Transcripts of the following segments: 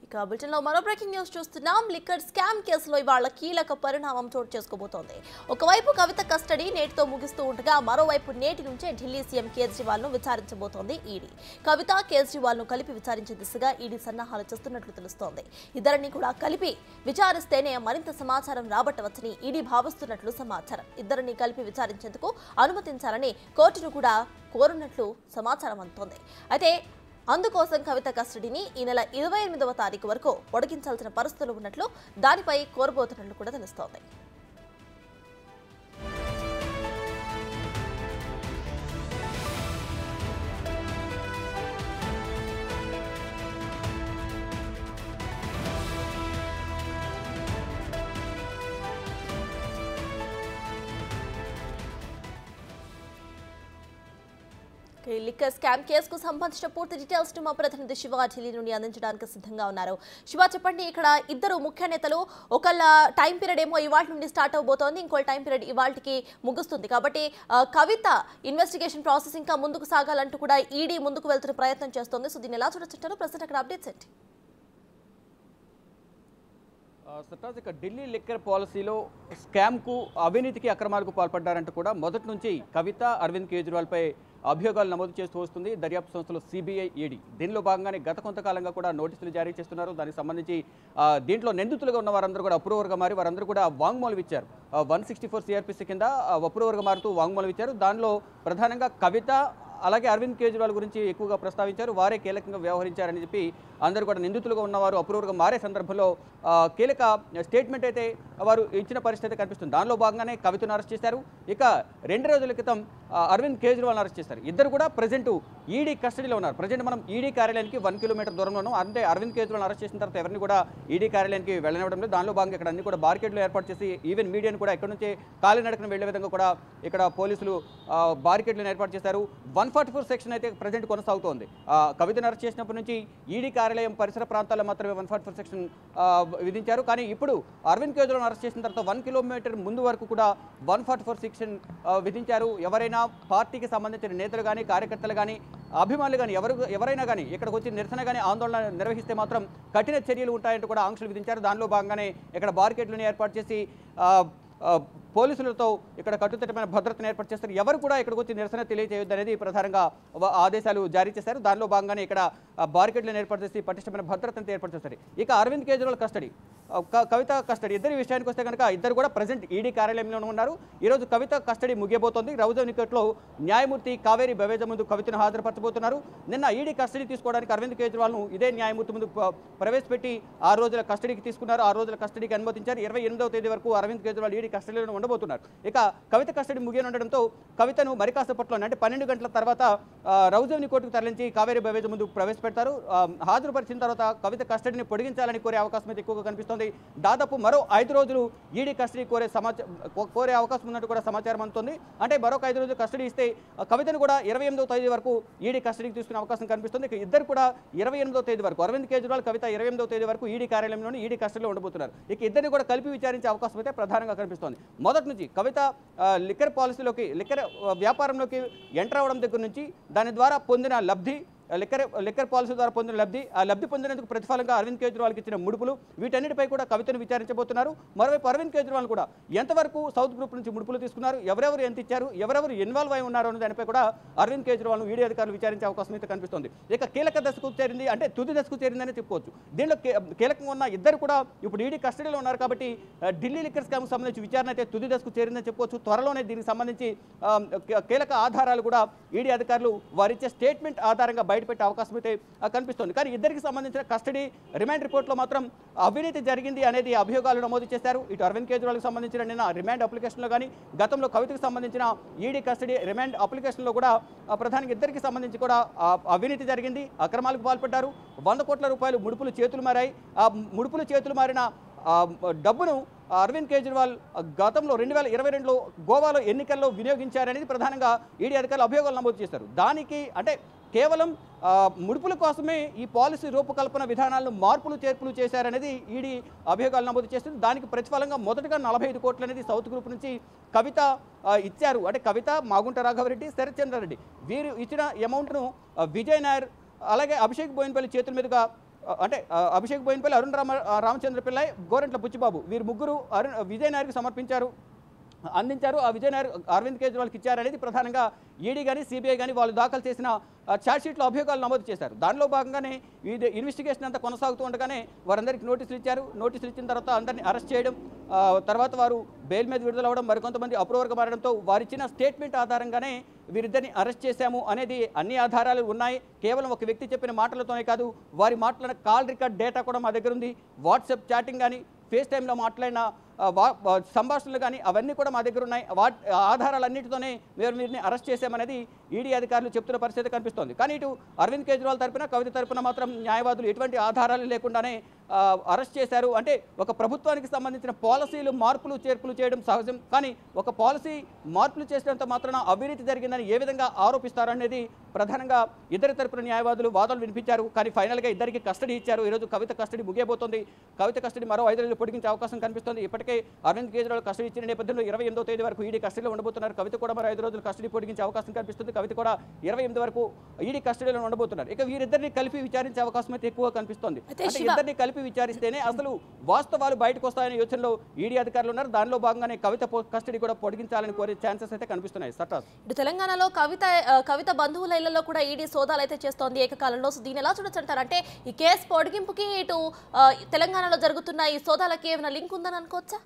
ఇక బులెటిన్లో మరో బ్రేకింగ్ న్యూస్ చూస్తున్నాం లిక్కర్ స్కామ్ కేసులో ఇవాళ కీలక పరిణామం చోటు చేసుకోబోతోంది ఒకవైపు కవిత కస్టడీ నేటితో ముగిస్తూ ఉండగా మరోవైపు నేటి నుంచే ఢిల్లీ సీఎం కేజ్రీవాల్ ను విచారించబోతోంది ఈడీ కవిత కేజ్రీవాల్ ను కలిపి విచారించే దిశగా ఈడీ సన్నాహాలు చేస్తున్నట్లు తెలుస్తోంది ఇద్దరిని కూడా కలిపి విచారిస్తేనే మరింత సమాచారం రాబట్టవచ్చని ఈడీ భావిస్తున్నట్లు సమాచారం ఇద్దరిని కలిపి విచారించేందుకు అనుమతించాలని కోర్టును కూడా కోరున్నట్లు సమాచారం అందుతోంది అయితే అందుకోసం కవిత కస్టడీని ఈ నెల ఇరవై ఎనిమిదవ తారీఖు వరకు పొడిగించాల్సిన పరిస్థితులు ఉన్నట్లు దానిపై కోరబోతున్నట్లు కూడా తెలుస్తోంది ఈ లిక్కర్ స్కామ్ కేసుకు సంబంధించిన పూర్తి డీటెయిల్స్ ను మా ప్రతినిధి శివ ఢిల్లీ నుండి అందించడానికి సిద్ధంగా ఉన్నారు శివ చెప్పండి ఇక్కడ ఇద్దరు ముఖ్య నేతలు ఒకళ్ళ టైం పీరియడ్ ఏమో ఇవాళ నుండి స్టార్ట్ అవబోతోంది ఇంకో టైం పీరియడ్ ఇవాళకి ముగుస్తుంది కాబట్టి ఆ, కవిత ఇన్వెస్టిగేషన్ ప్రాసెస్ ఇంకా ముందుకు సాగాలంటూ కూడా ఈడీ ముందుకు వెళ్తున్న ప్రయత్నం చేస్తోంది సో దీన్ని ఎలా చూడొచ్చుంటారు ప్రస్తుతం అక్కడ అప్డేట్స్ ఏంటి ఆ, సర్తాజ్ ఇక ఢిల్లీ లిక్కర్ పాలసీలో స్కామ్కు అవినీతికి అక్రమాలకు పాల్పడ్డారంటూ కూడా మొదటి నుంచి కవిత అరవింద్ కేజ్రీవాల్పై అభియోగాలు నమోదు చేస్తూ వస్తుంది దర్యాప్తు సంస్థలు సిబిఐ ఈడీ దీనిలో భాగంగానే గత కొంతకాలంగా కూడా నోటీసులు జారీ చేస్తున్నారు దానికి సంబంధించి ఆ, దీంట్లో నిందితులుగా ఉన్న వారందరూ కూడా అప్రూవర్గా మారి వారందరూ కూడా వాంగ్మూలం ఇచ్చారు వన్ సిక్స్టీ ఫోర్ సిఆర్పిసి కింద అప్రూవర్గా మారుతూ వాంగ్మూలం ఇచ్చారు దానిలో ప్రధానంగా కవిత అలాగే అరవింద్ కేజ్రీవాల్ గురించి ఎక్కువగా ప్రస్తావించారు వారే కీలకంగా వ్యవహరించారని చెప్పి అందరూ కూడా నిందితులుగా ఉన్నవారు అప్రూవర్గా మారే సందర్భంలో ఆ, కీలక స్టేట్మెంట్ అయితే వారు ఇచ్చిన పరిస్థితి అయితే కనిపిస్తుంది దానిలో భాగంగానే కవితను అరెస్ట్ చేశారు ఇక రెండు రోజుల క్రితం ఆ, అరవింద్ కేజ్రీవాల్ని అరెస్ట్ చేశారు ఇద్దరు కూడా ప్రజెంట్ ఈడీ కస్టడీలో ఉన్నారు ప్రజెంట్ మనం ఈడీ కార్యాలయానికి వన్ కిలోమీటర్ దూరంలో ఉన్నాం అంటే అరవింద్ కేజ్రీవాల్ అరెస్ట్ చేసిన తర్వాత ఎవరిని కూడా ఈడీ కార్యాలయానికి వెళ్ళనివ్వడం లేదు దానిలో భాగంగా ఇక్కడ అన్ని కూడా బార్కెట్లు ఏర్పాటు చేసి ఈవెన్ మీడియాను కూడా ఇక్కడ నుంచి కాలినడకన వెళ్లే విధంగా కూడా ఇక్కడ పోలీసులు బార్కెట్లను ఏర్పాటు చేశారు వన్ ఫార్టీ ఫోర్ సెక్షన్ అయితే ప్రజెంట్ కొనసాగుతోంది ఆ, కవితను అరెస్ట్ చేసినప్పటి నుంచి ఈడీ కార్యాలయం పరిసర ప్రాంతాల్లో మాత్రమే వన్ ఫార్టీ ఫోర్ సెక్షన్ ఆ, విధించారు కానీ ఇప్పుడు అరవింద్ కేజ్రీవాల్ అరెస్ట్ చేసిన తర్వాత వన్ కిలోమీటర్ ముందు వరకు కూడా వన్ ఫార్టీ ఫోర్ సెక్షన్ ఆ, విధించారు ఎవరైనా పార్టీకి సంబంధించిన నేతలు కానీ కార్యకర్తలు కానీ అభిమానులు కానీ ఎవరు ఎవరైనా కానీ ఇక్కడికి వచ్చి నిరసన కానీ ఆందోళన నిర్వహిస్తే మాత్రం కఠిన చర్యలు ఉంటాయంటూ కూడా ఆంక్షలు విధించారు దానిలో భాగంగానే ఇక్కడ బార్కెట్లను ఏర్పాటు చేసి ఆ, ఆ, పోలీసులతో ఇక్కడ కట్టుదిట్టమైన భద్రతను ఏర్పాటు చేస్తారు ఎవరు కూడా ఇక్కడికి వచ్చి నిరసన తెలియజేయొద్దు అనేది ప్రధానంగా వ- ఆదేశాలు జారీ చేశారు దానిలో భాగంగానే ఇక్కడ ఆ, బార్కెట్లను ఏర్పాటు చేసి పటిష్టమైన భద్రతను ఏర్పాటు చేస్తారు ఇక అరవింద్ కేజ్రీవాల్ కస్టడీ ఆ, క- కవిత కస్టడీ ఇద్దరి విషయానికి వస్తే కనుక ఇద్దరు కూడా ప్రజెంట్ ఈడీ కార్యాలయంలో ఉన్నారు ఈరోజు కవిత కస్టడీ ముగియబోతోంది రౌజవ్ నికట్లో న్యాయమూర్తి కావేరి బవేజ ముందు కవితను హాజరుపరచబోతున్నారు నిన్న ఈడీ కస్టడీ తీసుకోవడానికి అరవింద్ కేజ్రీవాల్ను ఇదే న్యాయమూర్తి ముందు ప- ప్రవేశపెట్టి ఆరు రోజుల కస్టడీకి తీసుకున్నారు ఆరు రోజుల కస్టడీకి అనుమతించారు ఇరవై ఎనిమిదవ తేదీ వరకు అరవింద్ కేజ్రీవాల్ ఈడీ కస్టడీలో ఉండబోతున్నారు ఇక కవిత కస్టడీ ముగియనుండడంతో కవితను మరి కాసేపట్లోనే అంటే పన్నెండు గంటల తర్వాత ఆ, రౌజవ్ని కోర్టుకు తరలించి కావేరి బవేజ ముందు ప్రవేశపెడతారు ఆ, హాజరుపరిచిన తర్వాత కవిత కస్టడీని పొడిగించాలని కోరే అవకాశం అయితే ఎక్కువగా కనిపిస్తోంది దాదాపు మరో ఐదు రోజులు ఈడీ కస్టడీ కోరే సమాచారం కోరే అవకాశం ఉన్నట్టు కూడా సమాచారం అందుతుంది అంటే మరొక ఐదు రోజులు కస్టడీ ఇస్తే ఆ, కవితను కూడా ఇరవై ఎనిమిదవ తేదీ వరకు ఈడీ కస్టడీకి తీసుకునే అవకాశం కనిపిస్తుంది ఇక ఇద్దరు కూడా ఇరవై ఎనిమిదవ తేదీ వరకు అరవింద్ కేజ్రీవాల్ కవిత ఇరవై ఎనిమిదవ తేదీ వరకు ఈడీ కార్యాలయంలోని ఈడీ కస్టడీలో ఉండబోతున్నారు ఇక ఇద్దరిని కూడా కలిపి విచారించే అవకాశం అయితే ప్రధానంగా కనిపిస్తోంది మొదటి నుంచి కవిత ఆ, లిక్కర్ పాలసీలోకి లిక్కర్ ఆ, వ్యాపారంలోకి ఎంటర్ అవ్వడం దగ్గర నుంచి దాని ద్వారా పొందిన లబ్ధి ఆ, లిక్కర్ లిక్కర్ పాలసీ ద్వారా పొందిన లబ్ధి ఆ లబ్ధి పొందినందుకు ప్రతిఫలంగా అరవింద్ కేజ్రీవాల్కి ఇచ్చిన ముడుపులు వీటన్నిటిపై కూడా కవితను విచారించబోతున్నారు మరోవైపు అరవింద్ కేజ్రీవాల్ కూడా ఎంతవరకు సౌత్ గ్రూప్ నుంచి ముడుపులు తీసుకున్నారు ఎవరెవరు ఎంత ఇచ్చారు ఎవరెవరు ఇన్వాల్వ్ అయి ఉన్నారు అనే దానిపై కూడా అరవింద్ కేజ్రీవాల్ను ఈడీ అధికారులు విచారించే అవకాశం అయితే కనిపిస్తోంది ఇక కీలక దశకు చేరింది అంటే తుది దశకు చేరిందని చెప్పుకోవచ్చు దీనిలో కీ- కీలకంగా ఉన్న ఇద్దరు కూడా ఇప్పుడు ఈడీ కస్టడీలో ఉన్నారు కాబట్టి ఆ, ఢిల్లీ లిక్కర్ స్కామ్కి సంబంధించి విచారణ అయితే తుది దశకు చేరిందని చెప్పుకోవచ్చు త్వరలోనే దీనికి సంబంధించి ఆ, కీ- కీలక ఆధారాలు కూడా ఈడీ అధికారులు వారిచ్చే స్టేట్మెంట్ ఆధారంగా బయటపెట్టే అవకాశం అయితే ఆ, కనిపిస్తోంది కానీ ఇద్దరికి సంబంధించిన కస్టడీ రిమాండ్ రిపోర్ట్లో మాత్రం అవినీతి జరిగింది అనేది అభియోగాలు నమోదు చేశారు ఇటు అరవింద్ కేజ్రీవాల్కి సంబంధించిన నిన్న రిమాండ్ అప్లికేషన్లో కానీ గతంలో కవితకు సంబంధించిన ఈడీ కస్టడీ రిమాండ్ అప్లికేషన్లో కూడా ఆ, ప్రధానికి ఇద్దరికి సంబంధించి కూడా ఆ, అవినీతి జరిగింది అక్రమాలకు పాల్పడ్డారు వంద కోట్ల రూపాయలు ముడుపులు చేతులు మారాయి ఆ ముడుపులు చేతులు మారిన ఆ, డబ్బును అరవింద్ కేజ్రీవాల్ గతంలో రెండు వేల ఇరవై రెండులో గోవాలో ఎన్నికల్లో వినియోగించారనేది ప్రధానంగా ఈడీ అధికారులు అభియోగాలు నమోదు చేశారు దానికి అంటే కేవలం ఆ, ముడుపుల కోసమే ఈ పాలసీ రూపకల్పన విధానాలను మార్పులు చేర్పులు చేశారనేది ఈడీ అభియోగాలు నమోదు చేస్తుంది దానికి ప్రతిఫలంగా మొదటగా నలభై ఐదు కోట్లు అనేది సౌత్ గ్రూప్ నుంచి కవిత ఆ, ఇచ్చారు అంటే కవిత మాగుంట రాఘవరెడ్డి శరత్చంద్రారెడ్డి వీరు ఇచ్చిన అమౌంట్ను ఆ, విజయ్ నాయర్ అలాగే అభిషేక్ బోయినపల్లి చేతుల మీదుగా అంటే ఆ, అభిషేక్ బోయినపల్లి అరుణ్ రామ ఆ, రామచంద్ర పిల్లై గోరెంట్ల బుచ్చిబాబు వీరు ముగ్గురు అరుణ్ విజయ్ నాయర్కి సమర్పించారు అందించారు ఆ విజయ్ నాయర్ అరవింద్ కేజ్రీవాల్కి ఇచ్చారనేది ప్రధానంగా ఈడీ కానీ సిబిఐ కానీ వాళ్ళు దాఖలు చేసిన ఛార్జ్షీట్లో అభియోగాలు నమోదు చేశారు దానిలో భాగంగానే ఇది ఇన్వెస్టిగేషన్ అంతా కొనసాగుతూ ఉండగానే వారందరికీ నోటీసులు ఇచ్చారు నోటీసులు ఇచ్చిన తర్వాత అందరినీ అరెస్ట్ చేయడం ఆ, తర్వాత వారు బెయిల్ మీద విడుదల అవ్వడం మరికొంతమంది అప్రూవర్గా మారడంతో వారిచ్చిన స్టేట్మెంట్ ఆధారంగానే వీరిద్దరిని అరెస్ట్ చేశాము అనేది అన్ని ఆధారాలు ఉన్నాయి కేవలం ఒక వ్యక్తి చెప్పిన మాటలతోనే కాదు వారి మాట్లాడిన కాల్ రికార్డ్ డేటా కూడా మా దగ్గర ఉంది వాట్సాప్ చాటింగ్ కానీ ఫేస్ టైంలో మాట్లాడిన ఆ, వా- వా- సంభాషణలు కానీ అవన్నీ కూడా మా దగ్గర ఉన్నాయి వాట్ ఆధారాలన్నిటితోనే మేము వీరిని అరెస్ట్ చేశామనేది ఈడీ అధికారులు చెప్తున్న పరిస్థితి కనిపిస్తోంది కానీ ఇటు అరవింద్ కేజ్రీవాల్ తరపున కవిత తరపున మాత్రం న్యాయవాదులు ఎటువంటి ఆధారాలు లేకుండానే ఆ, అరెస్ట్ చేశారు అంటే ఒక ప్రభుత్వానికి సంబంధించిన పాలసీలు మార్పులు చేర్పులు చేయడం సహజం కానీ ఒక పాలసీ మార్పులు చేసినంత మాత్రాన అవినీతి జరిగిందని ఏ విధంగా ఆరోపిస్తారు అనేది ప్రధానంగా ఇద్దరి తరపున న్యాయవాదులు వాదనలు వినిపించారు కానీ ఫైనల్గా ఇద్దరికి కస్టడీ ఇచ్చారు ఈరోజు కవిత కస్టడీ ముగియబోతోంది కవిత కస్టడీ మరో ఐదు రోజులు పొడిగించే అవకాశం కనిపిస్తుంది ఇప్పటికే అరవింద్ కేజ్రీవాల్ కస్టడీ ఇచ్చిన నేపథ్యంలో ఇరవై ఎనిమిదో తేదీ వరకు ఈడీ కస్టడీలో ఉండబోతున్నారు కవిత కూడా మరో ఐదు రోజులు కస్టడీ పొడిగించే అవకాశం కనిపిస్తుంది కవిత కూడా ఇరవై ఎనిమిది వరకు ఈడీ కస్టడీలో ఉండబోతున్నారు ఇక వీరిద్దరిని కలిపి విచారించే అవకాశం అయితే ఎక్కువ కనిపిస్తుంది అయితే అంటే శివ- ఇద్దరిని కలిపి విచారిస్తేనే అసలు వాస్తవాలు బయటకు వస్తాయనే యోచనలో ఈడీ అధికారులు ఉన్నారు దానిలో భాగంగానే కవిత పో- కస్టడీ కూడా పొడిగించాలని కోరే ఛాన్సెస్ అయితే కనిపిస్తున్నాయి సటాస్ ఇటు తెలంగాణలో కవిత ఆ, కవిత బంధువుల ఇళ్లలో కూడా ఈడీ సోదాలు అయితే చేస్తోంది ఏకకాలంలో సో దీన్ని ఎలా చూడొచ్చు అంటారు అంటే ఈ కేసు పొడిగింపుకి ఇటు ఆ, తెలంగాణలో జరుగుతున్న ఈ సోదాలకి ఏమైనా లింక్ ఉందని అనుకోవచ్చా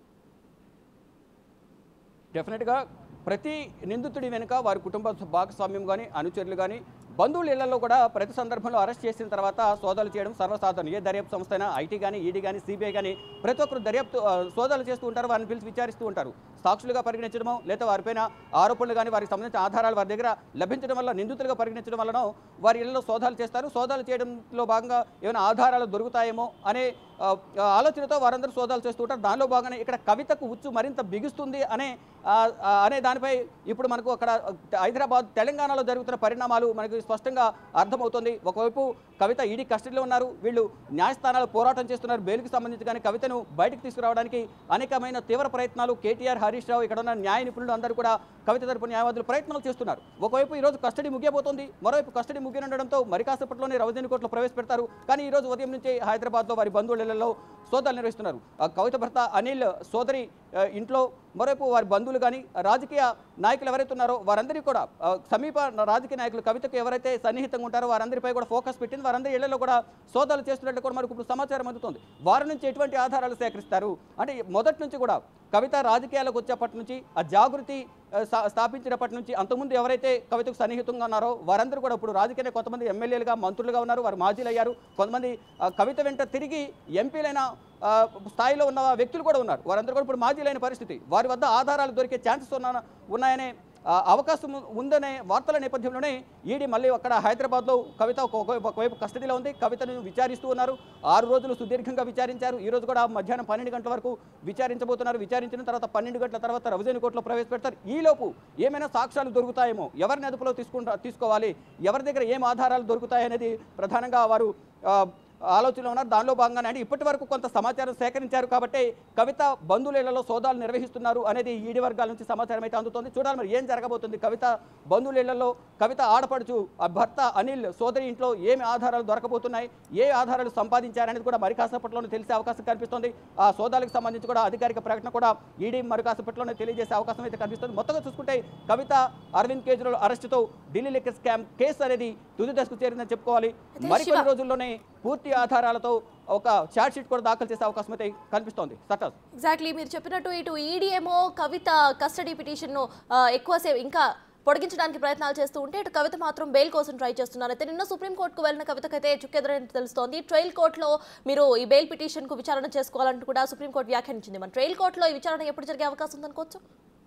డెఫినెట్గా ప్రతి నిందితుడి వెనుక వారి కుటుంబ భాగస్వామ్యం కానీ అనుచరులు కానీ బంధువుల ఇళ్లలో కూడా ప్రతి సందర్భంలో అరెస్ట్ చేసిన తర్వాత సోదాలు చేయడం సర్వసాధారణం ఏ దర్యాప్తు సంస్థ అయినా ఐటీ కానీ ఈడీ కానీ సిబిఐ కానీ ప్రతి ఒక్కరు దర్యాప్తు ఆ, సోదాలు చేస్తూ ఉంటారు వారిని పిలిచి విచారిస్తూ ఉంటారు సాక్షులుగా పరిగణించడమో లేదా వారిపైన ఆరోపణలు కానీ వారికి సంబంధించిన ఆధారాలు వారి దగ్గర లభించడం వల్ల నిందితులుగా పరిగణించడం వలన వారి ఇళ్లలో సోదాలు చేస్తారు సోదాలు చేయడంలో భాగంగా ఏమైనా ఆధారాలు దొరుకుతాయేమో అనే ఆ, ఆ, ఆలోచనతో వారందరూ సోదాలు చేస్తూ ఉంటారు దానిలో భాగంగానే ఇక్కడ కవితకు ఉచ్చు మరింత బిగుస్తుంది అనే ఆ, ఆ, అనే దానిపై ఇప్పుడు మనకు అక్కడ హైదరాబాద్ తెలంగాణలో జరుగుతున్న పరిణామాలు మనకు స్పష్టంగా అర్థమవుతుంది ఒకవైపు కవిత ఈడీ కస్టడీలో ఉన్నారు వీళ్ళు న్యాయస్థానాలు పోరాటం చేస్తున్నారు బెయిల్కి సంబంధించి కానీ కవితను బయటకు తీసుకురావడానికి అనేకమైన తీవ్ర ప్రయత్నాలు కేటీఆర్ హరీష్ రావు ఇక్కడ ఉన్న న్యాయ నిపుణులు అందరూ కూడా కవిత తరపు న్యాయవాదులు ప్రయత్నాలు చేస్తున్నారు ఒకవైపు ఈరోజు కస్టడీ ముగియబోతోంది మరోవైపు కస్టడీ ముగియనుండడంతో మరి కాసేపట్లోనే రవజని కోర్టులో ప్రవేశపెడతారు కానీ ఈ రోజు ఉదయం నుంచి హైదరాబాద్లో వారి బంధువులలో సోదాలు నిర్వహిస్తున్నారు ఆ కవిత భర్త అనిల్ సోదరి ఆ, ఇంట్లో మరోవైపు వారి బంధువులు కానీ రాజకీయ నాయకులు ఎవరైతే ఉన్నారో వారందరికీ కూడా ఆ, సమీప రాజకీయ నాయకులు కవితకు ఎవరైతే సన్నిహితంగా ఉంటారో వారందరిపై కూడా ఫోకస్ పెట్టింది వారందరి ఇళ్లలో కూడా సోదాలు చేస్తున్నట్టు కూడా మనకు ఇప్పుడు సమాచారం అందుతుంది వారి నుంచి ఎటువంటి ఆధారాలు సేకరిస్తారు అంటే మొదటి నుంచి కూడా కవిత రాజకీయాలకు వచ్చేప్పటి నుంచి ఆ జాగృతి ఆ, స్థా- స్థాపించినప్పటి నుంచి అంతకుముందు ఎవరైతే కవితకు సన్నిహితంగా ఉన్నారో వారందరూ కూడా ఇప్పుడు రాజకీయ కొంతమంది ఎమ్మెల్యేలుగా మంత్రులుగా ఉన్నారు వారు మాజీలు అయ్యారు కొంతమంది ఆ, కవిత వెంట తిరిగి ఎంపీలైన ఆ, స్థాయిలో ఉన్న వ్యక్తులు కూడా ఉన్నారు వారందరూ కూడా ఇప్పుడు మాజీలైన పరిస్థితి వారి వద్ద ఆధారాలు దొరికే ఛాన్సెస్ ఉన్న ఉన్నాయనే ఆ, అవకాశం ఉందనే వార్తల నేపథ్యంలోనే ఈడీ మళ్ళీ అక్కడ హైదరాబాద్లో కవిత ఒక- ఒక- ఒకవైపు కస్టడీలో ఉంది కవితను విచారిస్తూ ఉన్నారు ఆరు రోజులు సుదీర్ఘంగా విచారించారు ఈ రోజు కూడా మధ్యాహ్నం పన్నెండు గంటల వరకు విచారించబోతున్నారు విచారించిన తర్వాత పన్నెండు గంటల తర్వాత రవిజని కోర్టులో ప్రవేశపెడతారు ఈలోపు ఏమైనా సాక్ష్యాలు దొరుకుతాయేమో ఎవరిని అదుపులో తీసుకుంటా తీసుకోవాలి ఎవరి దగ్గర ఏం ఆధారాలు దొరుకుతాయనేది ప్రధానంగా వారు ఆ, ఆలోచనలో ఉన్నారు దానిలో భాగంగానే అంటే ఇప్పటి వరకు కొంత సమాచారం సేకరించారు కాబట్టి కవిత బంధువులలో సోదాలు నిర్వహిస్తున్నారు అనేది ఈడీ వర్గాల నుంచి సమాచారం అయితే అందుతోంది చూడాలి మరి ఏం జరగబోతుంది కవిత బంధువులలో కవిత ఆడపడుచు ఆ భర్త అనిల్ సోదరి ఇంట్లో ఏమి ఆధారాలు దొరకబోతున్నాయి ఏ ఆధారాలు సంపాదించారనేది కూడా మరి కాసేపట్లోనే తెలిసే అవకాశం కనిపిస్తుంది ఆ సోదాలకు సంబంధించి కూడా అధికారిక ప్రకటన కూడా ఈడీ మరి కాసేపట్లోనే తెలియజేసే అవకాశం అయితే కనిపిస్తుంది మొత్తంగా చూసుకుంటే కవిత అరవింద్ కేజ్రీవాల్ అరెస్టుతో ఢిల్లీ లిక్కర్ స్కామ్ కేసు అనేది తుది దశకు చేరిందని చెప్పుకోవాలి అయితే మరికొన్ని శివ- రోజుల్లోనే పూర్తి ఆధారాలతో ఒక ఛార్జ్ షీట్ కూడా దాఖలు చేసే అవకాశం అయితే కనిపిస్తోంది సటాస్ ఎగ్జాక్ట్లీ మీరు చెప్పినట్టు ఇటు ఈడీ ఏమో కవిత కస్టడీ పిటిషన్ను ఎక్కువసేపు ఇంకా పొడిగించడానికి ప్రయత్నాలు చేస్తూ ఉంటే ఇటు కవిత మాత్రం బెయిల్ కోసం ట్రై చేస్తున్నారు అయితే నిన్న సుప్రీంకోర్టుకు వెళ్ళిన కవితకైతే చుక్కెదురైనట్టు తెలుస్తోంది ట్రయల్ కోర్టులో మీరు ఈ బెయిల్ పిటిషన్కు విచారణ చేసుకోవాలంటూ కూడా సుప్రీంకోర్టు వ్యాఖ్యానించింది మన ట్రయల్ కోర్టులో ఈ విచారణ ఎప్పుడు జరిగే అవకాశం ఉందనుకోవచ్చు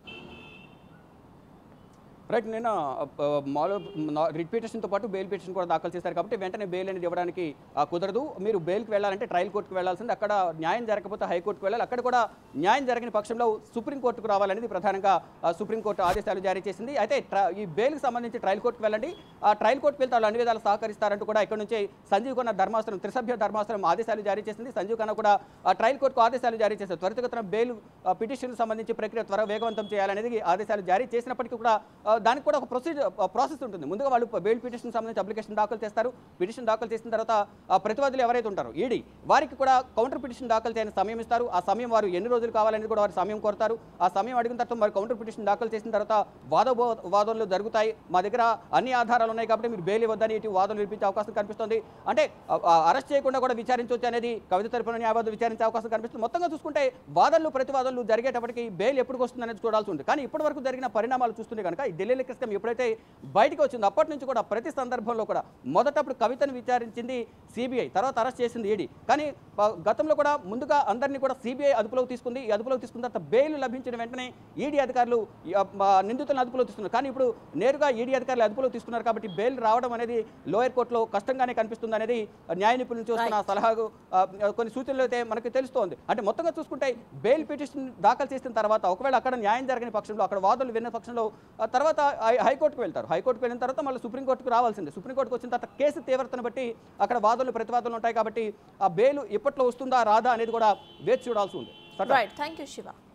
రైట్ నేను మాలో రిట్ పిటిషన్తో పాటు బెయిల్ పిటిషన్ కూడా దాఖలు చేశారు కాబట్టి వెంటనే బెయిల్ అనేది ఇవ్వడానికి ఆ, కుదరదు మీరు బెయిల్కి వెళ్ళాలంటే ట్రయల్ కోర్టుకు వెళ్ళాల్సింది అక్కడ న్యాయం జరగకపోతే హైకోర్టుకు వెళ్ళాలి అక్కడ కూడా న్యాయం జరగని పక్షంలో సుప్రీంకోర్టుకు రావాలనేది ప్రధానంగా ఆ, సుప్రీంకోర్టు ఆదేశాలు జారీ చేసింది అయితే ట్ర- ఈ బెయిల్కి సంబంధించి ట్రయల్ కోర్టుకు వెళ్ళండి ఆ ట్రయల్ కోర్టుకు వెళ్తే వాళ్ళు అన్ని విధాలు సహకరిస్తారంటూ కూడా ఇక్కడ నుంచి సంజీవ్ ఖన్నా ధర్మాసనం త్రిసభ్య ధర్మాసనం ఆదేశాలు జారీ చేసింది సంజీవ్ ఖన్నా కూడా ఆ ట్రయల్ కోర్టుకు ఆదేశాలు జారీ చేశారు త్వరితగతిన బెయిల్ పిటిషన్ సంబంధించి ప్రక్రియ త్వర వేగవంతం చేయాలనేది ఆదేశాలు జారీ చేసినప్పటికీ కూడా ఆ, దానికి కూడా ఒక ప్రొసీజర్ ప్రాసెస్ ఉంటుంది ముందుగా వాళ్ళు బెయిల్ పిటిషన్ సంబంధించి అప్లికేషన్ దాఖలు చేస్తారు పిటిషన్ దాఖలు చేసిన తర్వాత ఆ ప్రతివాదులు ఎవరైతే ఉంటారో ఈడీ వారికి కూడా కౌంటర్ పిటిషన్ దాఖలు చేయని సమయం ఇస్తారు ఆ సమయం వారు ఎన్ని రోజులు కావాలనేది కూడా వారు సమయం కోరుతారు ఆ సమయం అడిగిన తర్వాత మరి కౌంటర్ పిటిషన్ దాఖలు చేసిన తర్వాత వాదోప వాదనలు జరుగుతాయి మా దగ్గర అన్ని ఆధారాలు ఉన్నాయి కాబట్టి మీరు బెయిల్ ఇవ్వద్దని ఇటు వాదనలు వినిపించే అవకాశం కనిపిస్తుంది అంటే అరెస్ట్ చేయకుండా కూడా విచారించవచ్చు అనేది కవిత తరపున న్యాయవాదులు విచారించే అవకాశం కనిపిస్తుంది మొత్తంగా చూసుకుంటే వాదనలు ప్రతివాదనలు జరిగేటప్పటికి బెయిల్ ఎప్పుడు వస్తుంది అనేది చూడాల్సి ఉంది కానీ ఇప్పటి వరకు జరిగిన పరిణామాలు చూస్తుంటే కనుక ఈ ఢిల్లీ లిక్కర్ స్కామ్ ఎప్పుడైతే బయటకు వచ్చిందో అప్పటి నుంచి కూడా ప్రతి సందర్భంలో కూడా మొదటప్పుడు కవితను విచారించింది సిబిఐ తర్వాత అరెస్ట్ చేసింది ఈడీ కానీ ఆ, గతంలో కూడా ముందుగా అందరినీ కూడా సిబిఐ అదుపులోకి తీసుకుంది ఈ అదుపులోకి తీసుకున్న తర్వాత బెయిల్ లభించిన వెంటనే ఈడీ అధికారులు ఈ, ఆ, మా నిందితులను అదుపులో తీసుకున్నారు కానీ ఇప్పుడు నేరుగా ఈడీ అధికారులు అదుపులో తీసుకున్నారు కాబట్టి బెయిల్ రావడం అనేది లోయర్ కోర్టులో కష్టంగానే కనిపిస్తుంది అనేది న్యాయ నిపుణుల నుంచి వస్తున్న సలహాకు ఆ, కొన్ని సూచనలు అయితే మనకి తెలుస్తోంది అంటే మొత్తంగా చూసుకుంటే బెయిల్ పిటిషన్ దాఖలు చేసిన తర్వాత ఒకవేళ అక్కడ న్యాయం జరగని పక్షంలో అక్కడ వాదనలు విన్న పక్షంలో ఆ తర్వాత హై- హైకోర్టుకు వెళ్తారు హైకోర్టుకు వెళ్ళిన తర్వాత మళ్ళీ సుప్రీంకోర్టుకు రావాల్సిందే సుప్రీంకోర్టుకు వచ్చిన తర్వాత కేసు తీవ్రతను బట్టి అక్కడ వాదనలు ప్రతివాదనలు ఉంటాయి కాబట్టి ఆ బెయిల్ ఇప్పట్లో వస్తుందా రాదా అనేది కూడా వేచి చూడాల్సి ఉంది రైట్ థ్యాంక్ యూ శివ